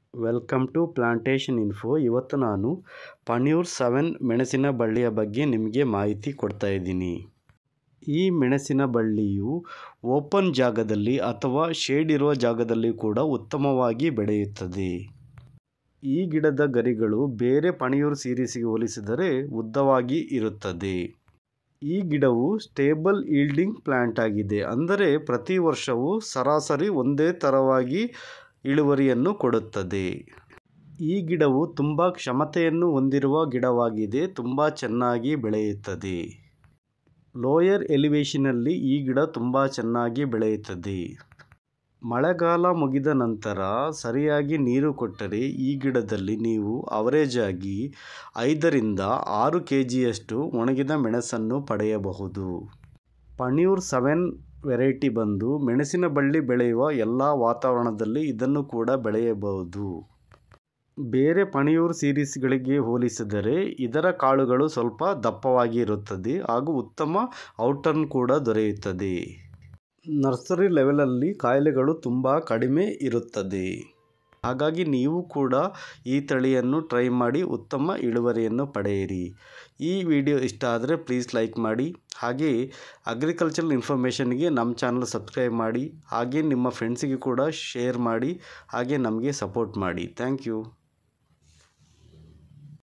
welcome to plantation info ಇವತ್ತು ನಾನು ಪನ್ಯೂರ್ seven ಮೆಣಸಿನ ಬಳ್ಳಿಯ ಬಗ್ಗೆ ನಿಮಗೆ ಮಾಹಿತಿ ಕೊಡ್ತಾ ಇದ್ದೀನಿ ಈ ಮೆಣಸಿನ ಬಳ್ಳಿಯು ಓಪನ್ ಜಾಗದಲ್ಲಿ ಅಥವಾ ಶೇಡ್ ಇರುವ ಜಾಗದಲ್ಲಿ ಕೂಡ ಉತ್ತಮವಾಗಿ ಬೆಳೆಯುತ್ತದೆ ಈ ಗಿಡದ ಗರಿಗಳು ಬೇರೆ ಪಣಿಯೂರು ಸೀರೀಸಿಗೆ ಹೋಲಿಸಿದರೆ ಉದ್ದವಾಗಿ ಇರುತ್ತದೆ ಈ ಗಿಡವು ಸ್ಟೇಬಲ್ ಈಲ್ಡಿಂಗ್ ಪ್ಲಾಂಟ್ ಆಗಿದೆ ಅಂದರೆ ಪ್ರತಿ ವರ್ಷವೂ ಸರಾಸರಿ ಒಂದೇ ಥರವಾಗಿ ಇಳುವರಿಯನ್ನು ಕೊಡುತ್ತದೆ ಈ ಗಿಡವು ತುಂಬ ಕ್ಷಮತೆಯನ್ನು ಹೊಂದಿರುವ ಗಿಡವಾಗಿದೆ ತುಂಬ ಚೆನ್ನಾಗಿ ಬೆಳೆಯುತ್ತದೆ ಲೋಯರ್ ಎಲಿವೇಶನಲ್ಲಿ ಈ ಗಿಡ ತುಂಬ ಚೆನ್ನಾಗಿ ಬೆಳೆಯುತ್ತದೆ ಮಳೆಗಾಲ ಮುಗಿದ ನಂತರ ಸರಿಯಾಗಿ ನೀರು ಕೊಟ್ಟರೆ ಈ ಗಿಡದಲ್ಲಿ ನೀವು ಅವರೇಜ್ ಆಗಿ ಐದರಿಂದ ಆರು ಕೆ ಜಿಯಷ್ಟು ಒಣಗಿದ ಮೆಣಸನ್ನು ಪಡೆಯಬಹುದು ಪನ್ಯೂರ್ ಸೆವೆನ್ ವೆರೈಟಿ ಬಂದು ಮೆಣಸಿನ ಬಳ್ಳಿ ಬೆಳೆಯುವ ಎಲ್ಲ ವಾತಾವರಣದಲ್ಲಿ ಇದನ್ನು ಕೂಡ ಬೆಳೆಯಬಹುದು ಬೇರೆ ಪಣಿಯೂರು ಸೀರೀಸ್ಗಳಿಗೆ ಹೋಲಿಸಿದರೆ ಇದರ ಕಾಳುಗಳು ಸ್ವಲ್ಪ ದಪ್ಪವಾಗಿ ಇರುತ್ತದೆ ಹಾಗೂ ಉತ್ತಮ ಔಟರ್ನ್ ಕೂಡ ದೊರೆಯುತ್ತದೆ ನರ್ಸರಿ ಲೆವೆಲಲ್ಲಿ ಕಾಯಿಲೆಗಳು ತುಂಬ ಕಡಿಮೆ ಇರುತ್ತದೆ ಹಾಗಾಗಿ ನೀವು ಕೂಡ ಈ ತಳಿಯನ್ನು ಟ್ರೈ ಮಾಡಿ ಉತ್ತಮ ಇಳುವರಿಯನ್ನು ಪಡೆಯಿರಿ ಈ ವಿಡಿಯೋ ಇಷ್ಟ ಆದರೆ ಪ್ಲೀಸ್ ಲೈಕ್ ಮಾಡಿ ಹಾಗೆ ಅಗ್ರಿಕಲ್ಚರಲ್ ಇನ್ಫಾರ್ಮೇಷನ್ಗೆ ನಮ್ಮ ಚಾನಲ್ ಸಬ್ಸ್ಕ್ರೈಬ್ ಮಾಡಿ ಹಾಗೆ ನಿಮ್ಮ ಫ್ರೆಂಡ್ಸಿಗೆ ಕೂಡ ಶೇರ್ ಮಾಡಿ ಹಾಗೆ ನಮಗೆ ಸಪೋರ್ಟ್ ಮಾಡಿ ಥ್ಯಾಂಕ್ ಯು